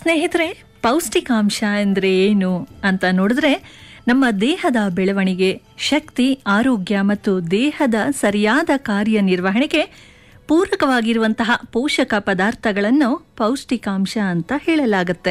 ಸ್ನೇಹಿತರೆ ಪೌಷ್ಟಿಕಾಂಶ ಅಂದರೆ ಏನು ಅಂತ ನೋಡಿದ್ರೆ ನಮ್ಮ ದೇಹದ ಬೆಳವಣಿಗೆ ಶಕ್ತಿ ಆರೋಗ್ಯ ಮತ್ತು ದೇಹದ ಸರಿಯಾದ ಕಾರ್ಯನಿರ್ವಹಣೆಗೆ ಪೂರಕವಾಗಿರುವಂತಹ ಪೋಷಕ ಪದಾರ್ಥಗಳನ್ನು ಪೌಷ್ಟಿಕಾಂಶ ಅಂತ ಹೇಳಲಾಗುತ್ತೆ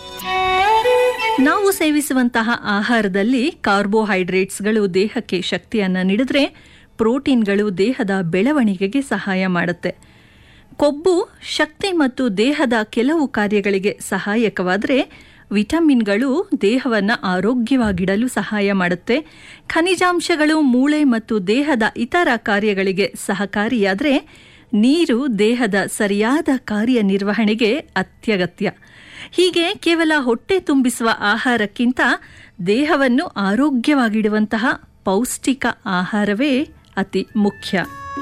ನಾವು ಸೇವಿಸುವಂತಹ ಆಹಾರದಲ್ಲಿ ಕಾರ್ಬೋಹೈಡ್ರೇಟ್ಸ್ಗಳು ದೇಹಕ್ಕೆ ಶಕ್ತಿಯನ್ನು ನೀಡಿದ್ರೆ ಪ್ರೋಟೀನ್ಗಳು ದೇಹದ ಬೆಳವಣಿಗೆಗೆ ಸಹಾಯ ಮಾಡುತ್ತೆ ಕೊಬ್ಬು ಶಕ್ತಿ ಮತ್ತು ದೇಹದ ಕೆಲವು ಕಾರ್ಯಗಳಿಗೆ ಸಹಾಯಕವಾದರೆ ವಿಟಮಿನ್ಗಳು ದೇಹವನ್ನು ಆರೋಗ್ಯವಾಗಿಡಲು ಸಹಾಯ ಮಾಡುತ್ತೆ ಖನಿಜಾಂಶಗಳು ಮೂಳೆ ಮತ್ತು ದೇಹದ ಇತರ ಕಾರ್ಯಗಳಿಗೆ ಸಹಕಾರಿಯಾದರೆ ನೀರು ದೇಹದ ಸರಿಯಾದ ಕಾರ್ಯನಿರ್ವಹಣೆಗೆ ಅತ್ಯಗತ್ಯ ಹೀಗೆ ಕೇವಲ ಹೊಟ್ಟೆ ತುಂಬಿಸುವ ಆಹಾರಕ್ಕಿಂತ ದೇಹವನ್ನು ಆರೋಗ್ಯವಾಗಿಡುವಂತಹ ಪೌಷ್ಟಿಕ ಆಹಾರವೇ ಅತಿ ಮುಖ್ಯ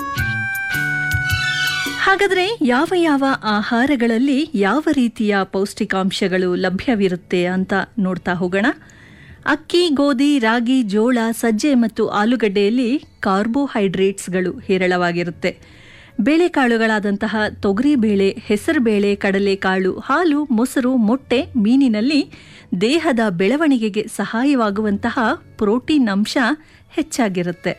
ಹಾಗಾದರೆ ಯಾವ ಯಾವ ಆಹಾರಗಳಲ್ಲಿ ಯಾವ ರೀತಿಯ ಪೌಷ್ಟಿಕಾಂಶಗಳು ಲಭ್ಯವಿರುತ್ತೆ ಅಂತ ನೋಡ್ತಾ ಹೋಗೋಣ ಅಕ್ಕಿ ಗೋಧಿ ರಾಗಿ ಜೋಳ ಸಜ್ಜೆ ಮತ್ತು ಆಲೂಗಡ್ಡೆಯಲ್ಲಿ ಕಾರ್ಬೋಹೈಡ್ರೇಟ್ಸ್ಗಳು ಹೇರಳವಾಗಿರುತ್ತೆ ಬೇಳೆಕಾಳುಗಳಾದಂತಹ ತೊಗರಿಬೇಳೆ ಹೆಸರುಬೇಳೆ ಕಡಲೆಕಾಳು ಹಾಲು ಮೊಸರು ಮೊಟ್ಟೆ ಮೀನಿನಲ್ಲಿ ದೇಹದ ಬೆಳವಣಿಗೆಗೆ ಸಹಾಯವಾಗುವಂತಹ ಪ್ರೋಟೀನ್ ಅಂಶ ಹೆಚ್ಚಾಗಿರುತ್ತೆ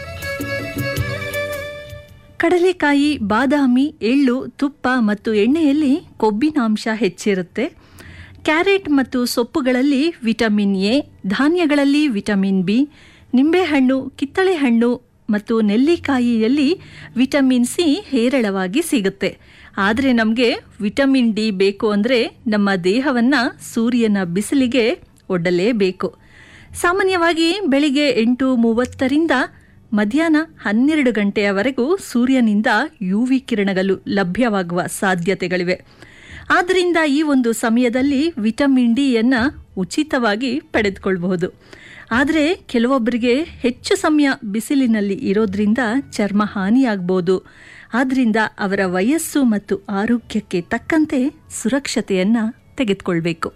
ಕಡಲೆಕಾಯಿ ಬಾದಾಮಿ ಎಳ್ಳು ತುಪ್ಪ ಮತ್ತು ಎಣ್ಣೆಯಲ್ಲಿ ಕೊಬ್ಬಿನಾಂಶ ಹೆಚ್ಚಿರುತ್ತೆ ಕ್ಯಾರೆಟ್ ಮತ್ತು ಸೊಪ್ಪುಗಳಲ್ಲಿ ವಿಟಮಿನ್ ಎ ಧಾನ್ಯಗಳಲ್ಲಿ ವಿಟಮಿನ್ ಬಿ ನಿಂಬೆಹಣ್ಣು ಕಿತ್ತಳೆ ಹಣ್ಣು ಮತ್ತು ನೆಲ್ಲಿಕಾಯಿಯಲ್ಲಿ ವಿಟಮಿನ್ ಸಿ ಹೇರಳವಾಗಿ ಸಿಗುತ್ತೆ ಆದರೆ ನಮಗೆ ವಿಟಮಿನ್ ಡಿ ಬೇಕು ಅಂದರೆ ನಮ್ಮ ದೇಹವನ್ನು ಸೂರ್ಯನ ಬಿಸಿಲಿಗೆ ಒಡ್ಡಲೇಬೇಕು ಸಾಮಾನ್ಯವಾಗಿ ಬೆಳಿಗ್ಗೆ ಎಂಟು ಮೂವತ್ತರಿಂದ ಮಧ್ಯಾಹ್ನ ಹನ್ನೆರಡು ಗಂಟೆಯವರೆಗೂ ಸೂರ್ಯನಿಂದ ಯು ವಿ ಕಿರಣಗಳು ಲಭ್ಯವಾಗುವ ಸಾಧ್ಯತೆಗಳಿವೆ ಆದ್ದರಿಂದ ಈ ಒಂದು ಸಮಯದಲ್ಲಿ ವಿಟಮಿನ್ ಡಿಯನ್ನು ಉಚಿತವಾಗಿ ಪಡೆದುಕೊಳ್ಬಹುದು ಆದರೆ ಕೆಲವೊಬ್ಬರಿಗೆ ಹೆಚ್ಚು ಸಮಯ ಬಿಸಿಲಿನಲ್ಲಿ ಇರೋದ್ರಿಂದ ಚರ್ಮ ಹಾನಿಯಾಗಬಹುದು ಆದ್ದರಿಂದ ಅವರ ವಯಸ್ಸು ಮತ್ತು ಆರೋಗ್ಯಕ್ಕೆ ತಕ್ಕಂತೆ ಸುರಕ್ಷತೆಯನ್ನು ತೆಗೆದುಕೊಳ್ಬೇಕು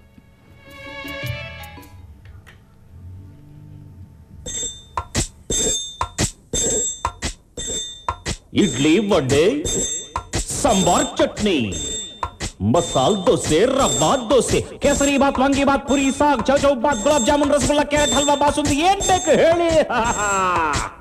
ಇಡ್ಲಿ ವಡೆ ಸಾಂಬಾರ್ ಚಟ್ನಿ ಮಸಾಲ್ ದೋಸೆ ರವಾ ದೋಸೆ ಕೇಸರಿ ಬಾತ್ ವಾಂಗಿ ಬಾತ್ ಪುರಿ ಸಾಗ್ ಚೌಚೌ ಬಾತ್ ಗುಲಾಬ್ ಜಾಮೂನ್ ರಸಗುಲ್ಲ ಕ್ಯಾರೆಟ್ ಹಲ್ವಾ ಬಾಸುಂದಿ ಏನ್ ಬೇಕು ಹೇಳಿ